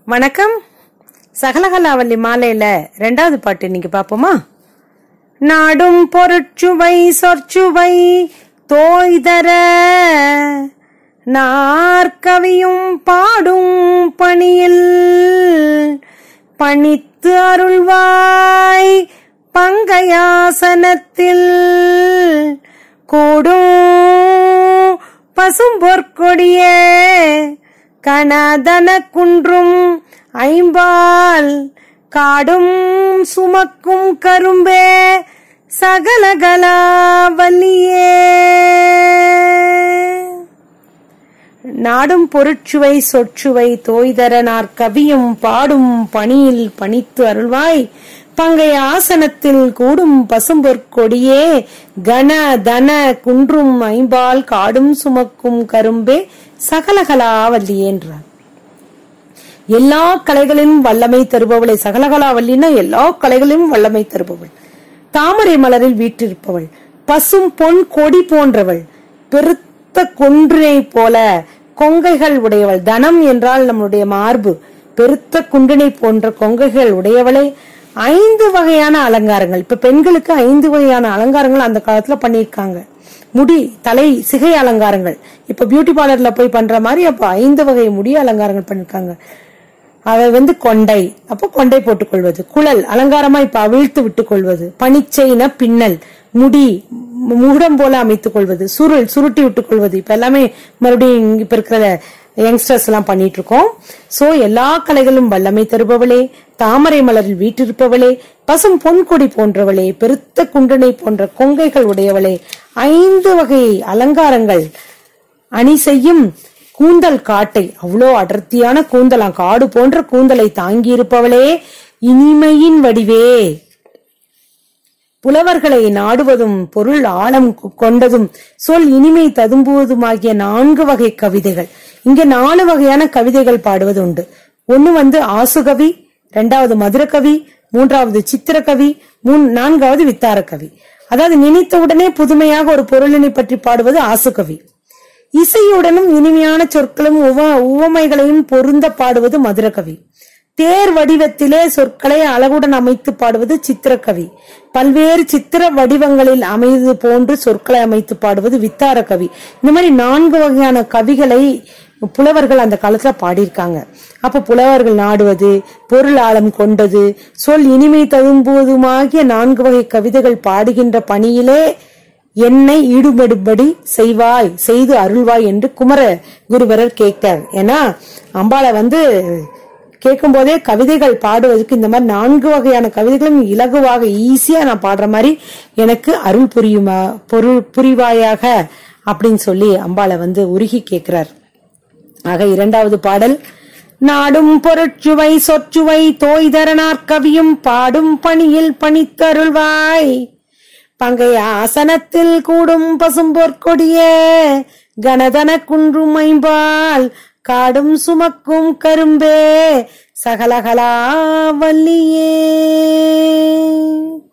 வணக்கம் சகலகலாவல்லி மாலையில ரெண்டாவது பாட்டு இன்னைக்கு பாப்போமா நாடும் பொருட்சுவை சொற்சுவை தோய்தர நாற்கவியும் பாடும் பணியில் பணித்து அருள்வாய் பங்கயாசனத்தில் கூடும் பசும்பொற்கொடியே கனதன குன்றும் ஐம்பால் காடும் சுமக்கும் கரும்பே சகலகலாவல்லியே நாடும் பொருட்சுவை சொற்சுவை தோய்தரனார் கவியும் பாடும் பணியில் பணித்து அருள்வாய் பங்கை ஆசனத்தில் கூடும் பசும்பொற்கொடியே கன தன குன்றும் ஐம்பால் காடும் சுமக்கும் கரும்பே சகலகலாவல்லியே என்றார் எல்லா கலைகளிலும் வல்லமை தருபவளை சகலகலாவல்லின்னா எல்லா கலைகளிலும் வல்லமை தருபவள் தாமரை மலரில் வீற்றிருப்பவள் பசும் பொன் கொடி போன்றவள் பெருத்த கொன்றினை போல கொங்கைகள் உடையவள் தனம் என்றால் நம்முடைய மார்பு பெருத்த குன்றினை போன்ற கொங்கைகள் உடையவளை ஐந்து வகையான அலங்காரங்கள் இப்ப பெண்களுக்கு ஐந்து வகையான அலங்காரங்கள் அந்த காலத்துல பண்ணிருக்காங்க முடி தலை சிகை அலங்காரங்கள் இப்ப பியூட்டி பார்லர்ல போய் பண்ற மாதிரி அப்ப ஐந்து வகை முடி அலங்காரங்கள் பண்ணிருக்காங்க அவை வந்து கொண்டை அப்போ கொண்டை போட்டுக் கொள்வது குழல் அலங்காரமா இப்ப அவிழ்த்து விட்டுக் கொள்வது பனிச்செயின பின்னல் முடி முகுடம் போல அமைத்துக் கொள்வது சுருள் சுருட்டி விட்டுக் கொள்வது இப்ப எல்லாமே மறுபடியும் இப்ப இருக்கிற யங்ஸ்டர்ஸ் எல்லாம் பண்ணிட்டு இருக்கோம் சோ எல்லா கலைகளும் வல்லமை தருபவளே தாமரை மலரில் வீற்றிருப்பவளே பசும் பொன்கொடி போன்றவளே பெருத்த குண்டனை போன்ற கொங்கைகள் உடையவளே ஐந்து வகை அலங்காரங்கள் அணி செய்யும் கூந்தல் காட்டை அவ்வளோ அடர்த்தியான கூந்தலாம் காடு போன்ற கூந்தலை தாங்கி இருப்பவளே இனிமையின் வடிவே புலவர்களை நாடுவதும் பொருள் ஆழம் கொ- கொண்டதும் சொல் இனிமை ததும்புவதுமாகிய நான்கு வகை கவிதைகள் இங்க நாலு வகையான கவிதைகள் பாடுவது உண்டு ஒன்னு வந்து ஆசுகவி இரண்டாவது மதுரகவி மூன்றாவது சித்திரக்கவி மூன் நான்காவது வித்தார கவி அதாவது நினைத்தவுடனே புதுமையாக ஒரு பொருளினை பற்றி பாடுவது ஆசுகவி இசையுடனும் இனிமையான சொற்களும் உவ உவமைகளையும் பொருந்த பாடுவது மதுரகவி தேர் வடிவத்திலே சொற்களை அழகுடன் அமைத்து பாடுவது சித்திரக்கவி பல்வேறு சித்திர வடிவங்களில் அமைது போன்று சொற்களை அமைத்து பாடுவது வித்தார கவி இந்த மாதிரி நான்கு வகையான கவிகளை புலவர்கள் அந்த காலத்துல பாடியிருக்காங்க அப்ப புலவர்கள் நாடுவது பொருள் ஆழம் கொண்டது சொல் இனிமை ததும்புவதுமாகிய நான்கு வகை கவிதைகள் பாடுகின்ற பணியிலே என்னை ஈடுபடும்படி செய்வாய் செய்து அருள்வாய் என்று குமர குருவரர் கேட்டார் ஏன்னா அம்பாளை வந்து கேட்கும் போதே கவிதைகள் பாடுவதற்கு இந்த மாதிரி நான்கு வகையான கவிதைகளும் இலகுவாக ஈஸியா நான் பாடுற மாதிரி எனக்கு அருள் புரியுமா பொருள் புரிவாயாக அப்படின்னு சொல்லி அம்பாளை வந்து உருகி கேட்கிறார் ஆக இரண்டாவது பாடல் நாடும் பொருட்சுவை சொற்சுவை தோய்தரனார் கவியும் பாடும் பணியில் பணித்தருள்வாய் பங்கை ஆசனத்தில் கூடும் பசும்பொற்கொடிய கனதன குன்றும் ஐம்பால் காடும் சுமக்கும் கரும்பே சகலகலா வல்லியே